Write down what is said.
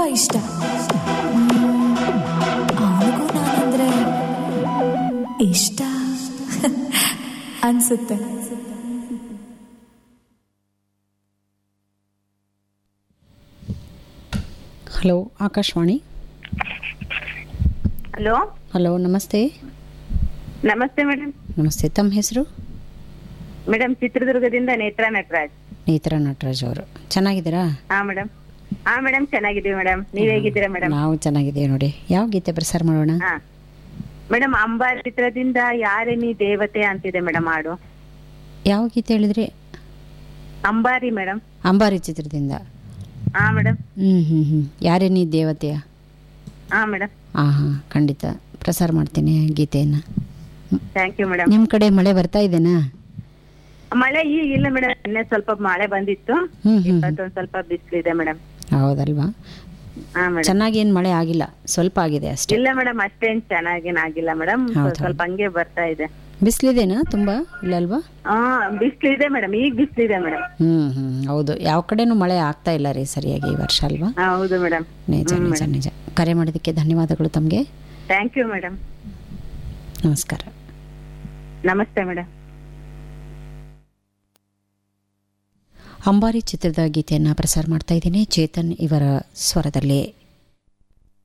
ಇಷ್ಟ ಅವನಿಗೂ ನಾನಂದ್ರೆ ಇಷ್ಟ ಅನ್ಸುತ್ತೆ ಹಲೋ ಆಕಾಶವಾಣಿ ಹಲೋ ಹಲೋ ನಮಸ್ತೆ ನಮಸ್ತೆ ಮೇಡಮ್ ನಮಸ್ತೆ ತಮ್ಮ ಹೆಸರು ಮೇಡಮ್ ಚಿತ್ರದುರ್ಗದಿಂದ ನೇತ್ರ ನಟರಾಜ್ ನೇತ್ರ ನಟರಾಜ್ ಅವರು ಚೆನ್ನಾಗಿದ್ದೀರಾ ಹಾ ಮೇಡಮ್ ಹಾ ಮೇಡಮ್ ಚೆನ್ನಾಗಿದ್ದೀವಿ ಮೇಡಮ್ ನೀವ್ ಹೇಗಿದ್ದೀರಾ ಮೇಡಮ್ ನಾವು ಚೆನ್ನಾಗಿದ್ದೀವಿ ನೋಡಿ ಯಾವ ಗೀತೆ ಪ್ರಸಾರ ಮಾಡೋಣ ಹಾ ಮೇಡಮ್ ಅಂಬಾ ಚಿತ್ರದಿಂದ ಯಾರೇ ನೀ ದೇವತೆ ಅಂತಿದೆ ಮೇಡಮ್ ಹಾಡು ಯಾವ ಗೀತೆ ಹೇಳಿದ್ರಿ ಅಂಬಾರಿ ಮೇಡಮ್ ಅಂಬಾರಿ ಚಿತ್ರದಿಂದ ಹಾ ಮೇಡಮ್ ಹ್ಞೂ ಹ್ಞೂ ಹ್ಞೂ ಯಾರೇ ನೀ ದೇವತೆಯ ಹಾ ಮೇಡಮ್ ಹಾಂ ಹಾಂ ಖಂಡಿತ ಪ್ರಸಾರ ಮಾಡ್ತೀನಿ ಗೀತೆಯನ್ನು ಥ್ಯಾಂಕ್ ಯು ಮೇಡಮ್ ನಿಮ್ಮ ಕಡೆ ಮಳೆ ಬರ್ತಾ ಇದೆನಾ ಮಳೆ ಈಗ ಇಲ್ಲ ಮೇಡಮ್ ನಿನ್ನೆ ಸ್ವಲ್ಪ ಮಳೆ ಬಂದಿತ್ತು ಹ್ಞೂ ಹ್ಞೂ ಇವತ್ತೊಂದ್ ಸ್ವಲ್ಪ ಬಿಸಿಲಿದೆ ಮೇಡಮ್ ಹೌದಲ್ವಾ ಹಾ ಮೇಡಮ್ ಚೆನ್ನಾಗಿ ಏನು ಮಳೆ ಆಗಿಲ್ಲ ಸ್ವಲ್ಪ ಆಗಿದೆ ಅಷ್ಟೇ ಇಲ್ಲ ಮೇಡಮ್ ಅಷ್ಟೇನ್ ಚೆನ್ನಾಗೇನ್ ಆಗಿಲ್ಲ ಮೇಡಮ್ ಹೌದಾ? ಸ್ವಲ್ಪ ಹಂಗೆ ಬರ್ತಾ ಇದೆ ಬಿಸಿಲಿದೆನಾ ತುಂಬ ಇಲ್ಲ ಅಲ್ವಾ ಹಾ ಬಿಸಿಲಿದೆ ಮೇಡಮ್ ಈಗ ಬಿಸಿಲಿದೆ ಮೇಡಮ್ ಹ್ಞೂ ಹ್ಞೂ ಹೌದು ಯಾವ ಕಡೆನೂ ಮಳೆ ಆಗ್ತಾ ಇಲ್ಲ ರೀ ಸರಿಯಾಗಿ ಈ ವರ್ಷ ಅಲ್ವಾ ಹೌದು ಮೇಡಮ್ ನಿಜ ನಿಜ ನಿಜ ಕರೆ ಮಾಡೋದಕ್ಕೆ ಧನ್ಯವಾದಗಳು ತಮಗೆ ಥ್ಯಾಂಕ್ ಯು ಮೇಡಮ್ ನಮಸ್ಕಾರ ನಮಸ್ತೆ ಮೇಡಮ್ ಅಂಬಾರಿ ಚಿತ್ರದ ಗೀತೆಯನ್ನು ಪ್ರಸಾರ ಮಾಡ್ತಾ ಇದ್ದೀನಿ ಚೇತನ್ ಇವರ ಸ್ವರದಲ್ಲಿ